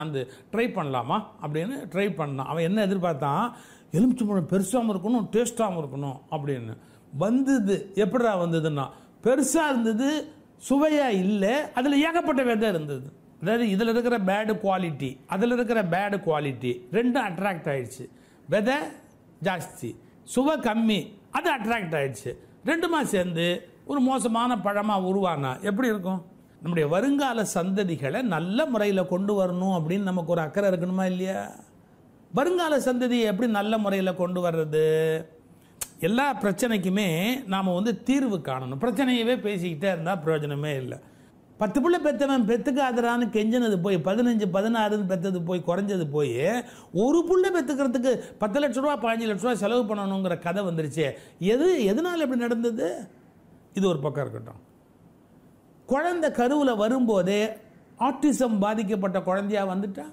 அந்த ட்ரை பண்ணலாமா அப்படின்னு ட்ரை பண்ணான் அவன் என்ன எதிர்பார்த்தான் எலுமிச்சம்பழம் பெருசாகவும் இருக்கணும் டேஸ்டாகவும் இருக்கணும் அப்படின்னு வந்தது எப்படிடா வந்ததுன்னா பெருசாக இருந்தது சுவையாக இல்லை அதில் ஏகப்பட்ட விதை இருந்தது அதாவது இதில் இருக்கிற பேடு குவாலிட்டி அதில் இருக்கிற பேடு குவாலிட்டி ரெண்டும் அட்ராக்ட் ஆயிடுச்சு விதை ஜாஸ்தி சுவை கம்மி அது அட்ராக்ட் ஆயிடுச்சு ரெண்டுமா சேர்ந்து ஒரு மோசமான பழமாக உருவானா எப்படி இருக்கும் நம்முடைய வருங்கால சந்ததிகளை நல்ல முறையில் கொண்டு வரணும் அப்படின்னு நமக்கு ஒரு அக்கறை இருக்கணுமா இல்லையா வருங்கால சந்ததியை எப்படி நல்ல முறையில் கொண்டு வர்றது எல்லா பிரச்சனைக்குமே நாம் வந்து தீர்வு காணணும் பிரச்சனையவே பேசிக்கிட்டே இருந்தால் பிரயோஜனமே இல்லை பத்து பிள்ளை பெத்தவன் பெத்துக்காதரான்னு கெஞ்சினது போய் பதினஞ்சு பதினாறுன்னு பெத்தது போய் குறைஞ்சது போய் ஒரு புள்ள பெத்துக்கிறதுக்கு பத்து லட்ச ரூபா பதினஞ்சு லட்ச ரூபா செலவு பண்ணணுங்கிற கதை வந்துருச்சு எது எதனால் இப்படி நடந்தது இது ஒரு பக்கம் இருக்கட்டும் குழந்தை கருவில் வரும்போதே ஆட்டிசம் பாதிக்கப்பட்ட குழந்தையா வந்துட்டா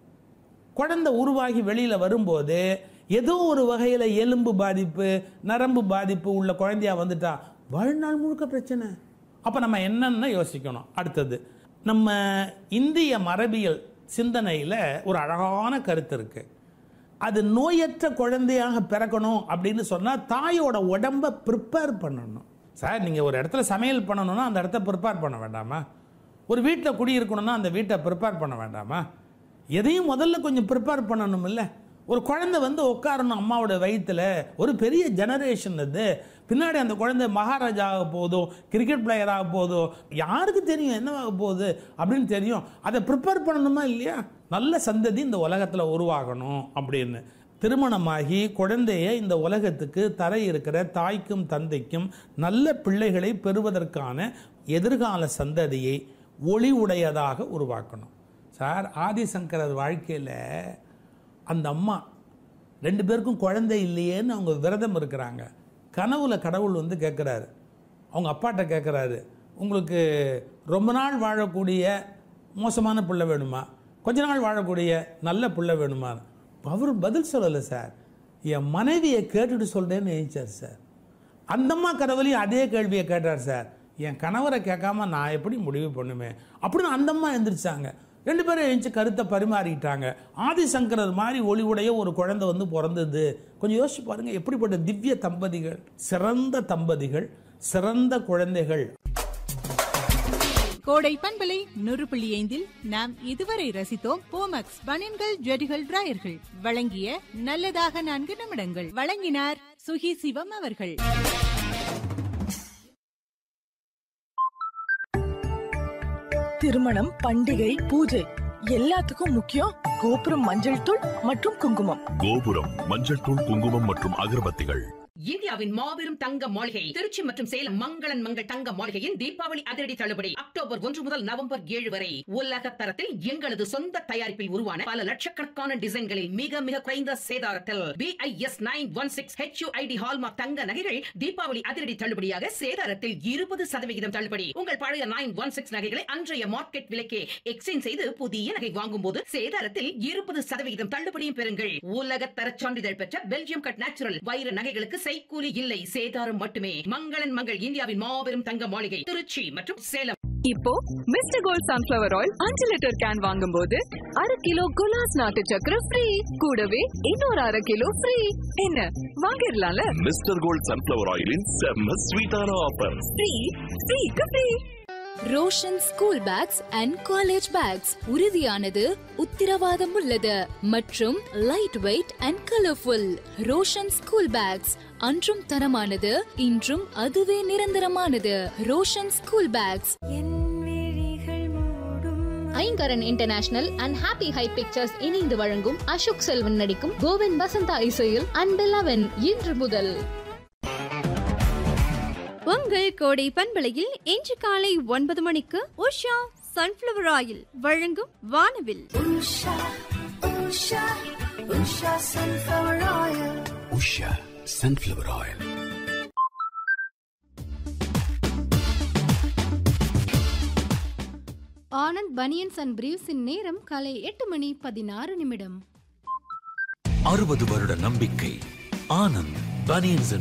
குழந்தை உருவாகி வெளியில் வரும்போது ஏதோ ஒரு வகையில் எலும்பு பாதிப்பு நரம்பு பாதிப்பு உள்ள குழந்தையா வந்துட்டா வாழ்நாள் முழுக்க பிரச்சனை அப்போ நம்ம என்னன்னு யோசிக்கணும் அடுத்தது நம்ம இந்திய மரபியல் சிந்தனையில் ஒரு அழகான கருத்து இருக்கு அது நோயற்ற குழந்தையாக பிறக்கணும் அப்படின்னு சொன்னால் தாயோட உடம்பை ப்ரிப்பேர் பண்ணணும் சார் நீங்கள் ஒரு இடத்துல சமையல் பண்ணணும்னா அந்த இடத்த ப்ரிப்பேர் பண்ண வேண்டாமா ஒரு வீட்டில் குடியிருக்கணும்னா அந்த வீட்டை ப்ரிப்பேர் பண்ண வேண்டாமா எதையும் முதல்ல கொஞ்சம் ப்ரிப்பேர் பண்ணணும் இல்லை ஒரு குழந்தை வந்து உட்காரணும் அம்மாவோட வயித்துல ஒரு பெரிய ஜெனரேஷன் அது பின்னாடி அந்த குழந்தை மகாராஜா ஆக போதோ கிரிக்கெட் பிளேயர் ஆக போதோ யாருக்கு தெரியும் என்னவாக போகுது அப்படின்னு தெரியும் அதை ப்ரிப்பேர் பண்ணணுமா இல்லையா நல்ல சந்ததி இந்த உலகத்தில் உருவாகணும் அப்படின்னு திருமணமாகி குழந்தைய இந்த உலகத்துக்கு தர இருக்கிற தாய்க்கும் தந்தைக்கும் நல்ல பிள்ளைகளை பெறுவதற்கான எதிர்கால சந்ததியை ஒளி உடையதாக உருவாக்கணும் சார் ஆதிசங்கரர் வாழ்க்கையில் அந்த அம்மா ரெண்டு பேருக்கும் குழந்தை இல்லையேன்னு அவங்க விரதம் இருக்கிறாங்க கனவுல கடவுள் வந்து கேட்குறாரு அவங்க அப்பாட்ட கேட்குறாரு உங்களுக்கு ரொம்ப நாள் வாழக்கூடிய மோசமான பிள்ளை வேணுமா கொஞ்ச நாள் வாழக்கூடிய நல்ல பிள்ளை வேணுமா அவர் பதில் சொல்லலை சார் என் மனைவியை கேட்டுட்டு சொல்கிறேன்னு நினைச்சார் சார் அந்தம்மா கடவுளையும் அதே கேள்வியை கேட்டார் சார் என் கணவரை கேட்காம நான் எப்படி முடிவு பண்ணுவேன் அப்படின்னு அந்தம்மா எந்திரிச்சாங்க ரெண்டு பேரும் எழுந்து கருத்தை பரிமாறிக்கிட்டாங்க ஆதிசங்கரர் மாதிரி ஒளி உடைய ஒரு குழந்தை வந்து பிறந்தது கொஞ்சம் யோசிச்சு பாருங்க எப்படிப்பட்ட திவ்ய தம்பதிகள் சிறந்த தம்பதிகள் சிறந்த குழந்தைகள் கோடை பண்பலை நூறு புள்ளி ஐந்தில் நாம் இதுவரை ரசித்தோம் போமக்ஸ் பனியன்கள் ஜெடிகள் டிராயர்கள் வழங்கிய நல்லதாக நான்கு நிமிடங்கள் வழங்கினார் சுகி சிவம் அவர்கள் திருமணம் பண்டிகை பூஜை எல்லாத்துக்கும் முக்கியம் கோபுரம் மஞ்சள் தூள் மற்றும் குங்குமம் கோபுரம் மஞ்சள் தூள் குங்குமம் மற்றும் அகர்பத்திகள் இந்தியாவின் மாபெரும் தங்க மாளிகை திருச்சி மற்றும் சேலம் மங்களன் மங்கள் தங்க மாளிகையின் தீபாவளி அதிரடி தள்ளுபடி அக்டோபர் ஒன்று முதல் நவம்பர் ஏழு வரை உலக தரத்தில் எங்களது சொந்த தயாரிப்பில் உருவான பல லட்சக்கணக்கான டிசைன்களில் மிக மிக குறைந்த சேதாரத்தில் BIS nine one six HUID hallmark தங்க நகைகள் தீபாவளி அதிரடி தள்ளுபடியாக சேதாரத்தில் இருபது சதவிகிதம் தள்ளுபடி உங்கள் பழைய நைன் ஒன் சிக்ஸ் நகைகளை அன்றைய மார்க்கெட் விலைக்கே எக்ஸ்சேஞ்ச் செய்து புதிய நகை வாங்கும் போது சேதாரத்தில் இருபது சதவிகிதம் தள்ளுபடியும் பெறுங்கள் உலக தர சான்றிதழ் பெற்ற பெல்ஜியம் கட் நேச்சுரல் வைர நகைகளுக்கு செய்கூலி இல்லை சேதாரம் மட்டுமே மங்களன் மங்கள் இந்தியாவின் மாபெரும் தங்க மாளிகை திருச்சி மற்றும் சேலம் இப்போ மிஸ்டர் கோல்ட் சன்ஃபிளவர் ஆயில் அஞ்சு லிட்டர் கேன் வாங்கும்போது அரை கிலோ குலாஸ் நாட்டு சக்கரை ஃப்ரீ கூடவே இன்னொரு அரை கிலோ ஃப்ரீ என்ன வாங்கிடலாம்ல மிஸ்டர் கோல்ட் சன்ஃபிளவர் ஆயிலின் செம்ம ஸ்வீட்டான ஆஃபர் ஃப்ரீ ஃப்ரீக்கு free Roshan school bags and college bags உறுதியானது உத்திரவாதம் உள்ளது மற்றும் light weight and colourful Roshan school bags அன்றும் தரமானது இன்றும் அதுவே நிரந்தரமானது Roshan school bags Aingaran international and happy high pictures இணைந்து வழங்கும் அசோக் செல்வன் நடிக்கும் கோவிந்த் வசந்தா இசையில் அண்ட் லெவன் இன்று முதல் உங்கள் கோடை பண்பலையில் இன்று காலை ஒன்பது மணிக்கு உஷா சன்ஃபிளவர் ஆயில் வழங்கும் வானவில் Usha sunflower oil Anand banians and பிரீவ்ஸின் நேரம் காலை எட்டு மணி பதினாறு நிமிடம் அறுபது வருட நம்பிக்கை ஆனந்த் பனியன்ஸ்